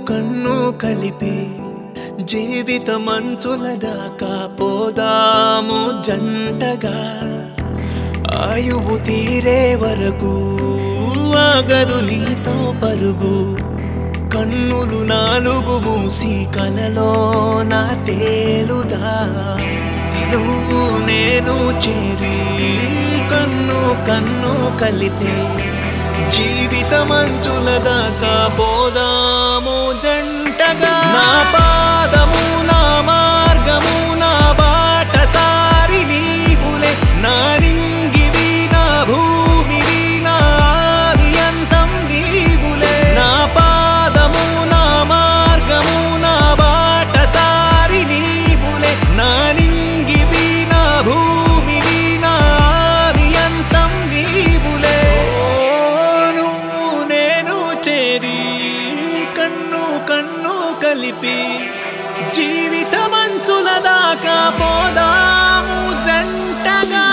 కన్ను కలిపి జీవితమంచుల దాకా పోదాము జంటగా ఆయువు తీరే వరకు ఆగదు నీతో పరుగు కన్నులు నాలుగు మూసి కలలో నా తేలుదా నువ్వు నేను చేరి కన్ను కన్ను కలిపే జీవితమంచుల దాకా పోదాము జంటగా నా పాదము నా మార్గము నా బాట సారి నీవులే నా రింగివి నా భూమివి నా ఆది అంతం నీవులే నా పాదము నా మార్గము నా బాట సారి నీవులే నా రింగివి నా భూమివి నా ఆది అంతం నీవులే నువ్వు నేను చేరి కన్ను కన్ను కలిపి జీవితమంచుల దాకా పోదాము జంటగా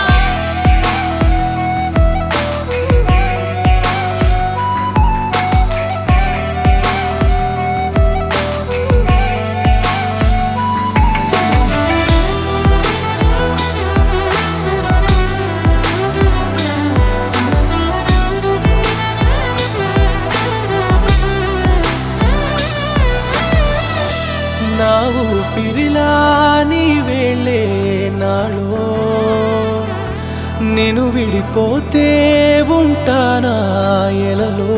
నా ఊపిరిలా నీ వెళ్ళే నాలో నేను విడిపోతే ఉంటానా ఎలలో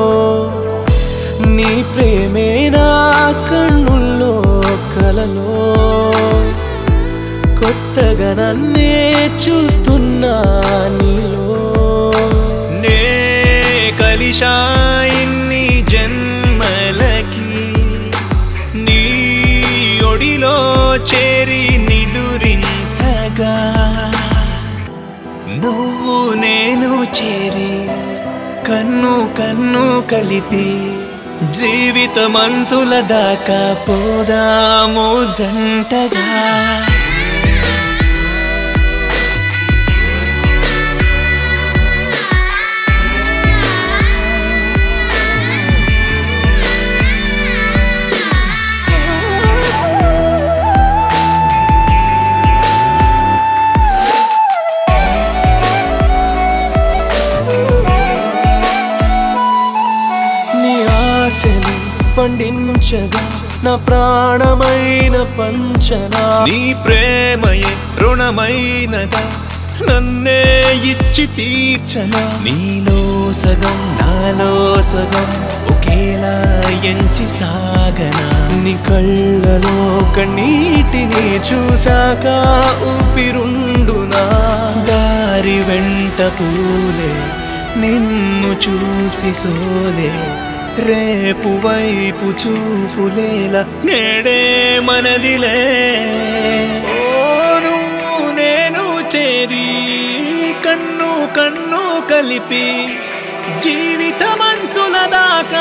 నీ ప్రేమే నా కన్నుల్లో కలలో కొత్తగా నన్నే చూస్తున్నా నీలో నే కలిశా ఇన్ని జన్మలకి నీ ఒడిలో చేరి నిదురించగా నువ్వు నేను చేరి కన్ను కన్ను కలిపి జీవితమంచుల దాకా పోదాము జంటగా నీ ఆశని పండించగా నా ప్రాణమైన పంచనా నీ ప్రేమయే రుణమైనదా నన్నే ఇచ్చి తీర్చనా నీలో సగం నాలో సగం ఒకేలా ఎంచి సాగనా నీ కళ్ళలో కన్నీటిని చూశాక ఊపిరుండునా దారి వెంట పూలే నిన్ను చూసి సోలే రేపు వైపు చూపులేల నేడే మనదిలే ఓ నువ్వు నేను చేరి కన్ను కన్ను కలిపి జీవితమంతుల దాకా